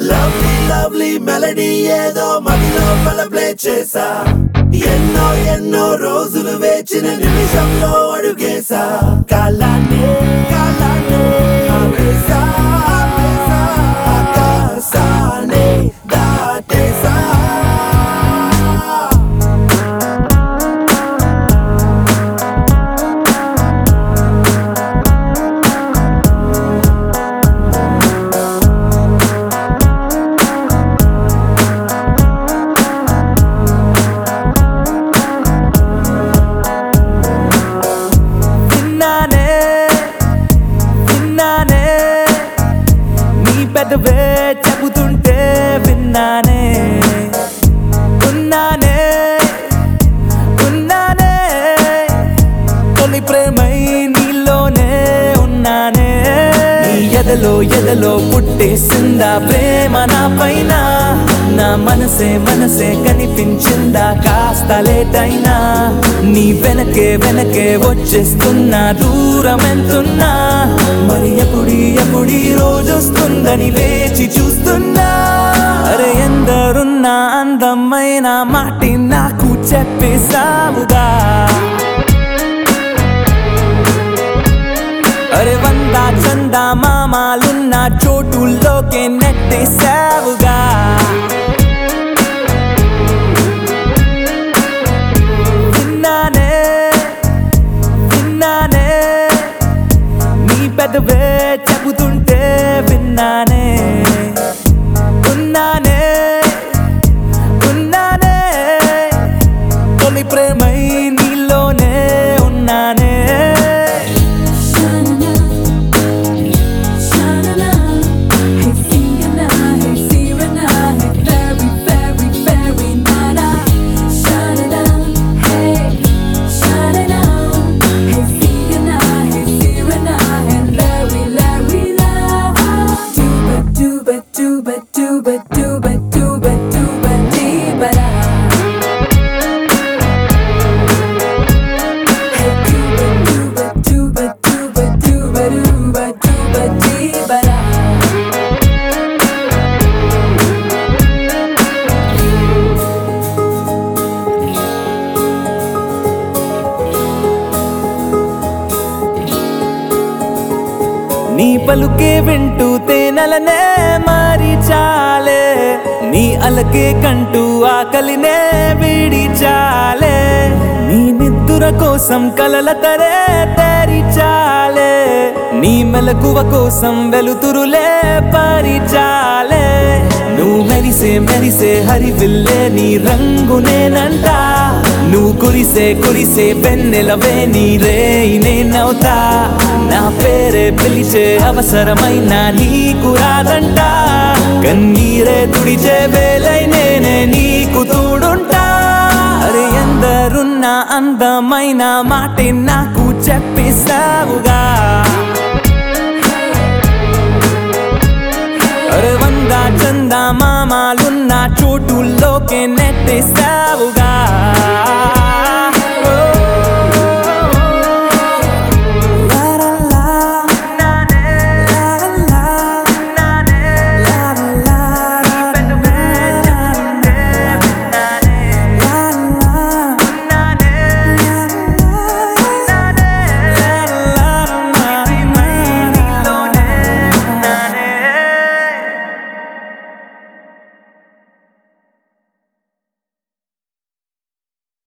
Lovely lovely melody ఏదో మదిలో play చేసా ఎన్నో ఎన్నో రోజులు వేచిన నిమిషంలో అడుగేసా కాలాన్ని కాలాన్ని ఆపేసా ఆపేసా ఆకాశాన్ని దాటేసా విన్నానే విన్నానే నీ పెదవే చెబుతుంటే విన్నానే ఉన్నానే ఉన్నానే తొలి ప్రేమై నీలోనే ఉన్నానే నీ ఎదలో ఎదలో పుట్టేసిందా ప్రేమ నా పైన నా మనసే మనసే కనిపించిందా కాస్త లేటైనా నీ వెనకే వెనకే వచ్చేస్తున్నా దూరం ఎంతున్నా మరి ఎప్పుడి ఎప్పుడి రోజు వస్తుందని వేచి చూస్తున్నా అరే ఎందరున్నా అందమైన మాటి నాకు చెప్పేసావుగా అరే వంద చందా మామాలున్న చోటుల్లోకే నెట్టేసావుగా విన్నానే విన్నానే నీ పెదవే చెబుతుంటే విన్నానే ఉన్నానే ఉన్నానే తొలి ప్రేమై నీలోనే ఉన్నానే Sha-na-na, sha-na-na. Hey, sing-a-na, hey, see-ra-na, hey, very, very, very na-na. Sha-na-na, hey, sha-na-na. Hey, sing-a-na, hey, see-ra-na, hey, Larry, Larry, la. Dooba, dooba, dooba, dooba, dooba, dooba, dooba, dee-ba-da. Hey, dooba, dooba, dooba, dooba, dooba, dooba, dooba, dee-ba-da. నీ పలుకే వింటూ తేనెలనే మారి చాలే నీ అలకే కంటూ ఆకలినే వీడి చాలే నీ నిద్దుర కోసం కలల తరే తేరి చాలే నీ మెలకువ కోసం వెలుతురులే పరిచాలే నువ్వు మెరిసే మెరిసే హరివిల్లే నీ రంగు నేనంట నువ్వు కురిసే కురిసే వెన్నెలవే నీ రే నేనవుతా నా పేరే పిలిచే అవసరమైన నీకు రాదంట కన్నీరే తుడిచే వేలై నేనే నీకు తోడుంటా అరే ఎందరున్న అందమైన మాటే నాకు చెప్పేస్తావుగా అరే వంద చందా మామాలున్న చోటుల్లోకే నెట్టేస్తావుగా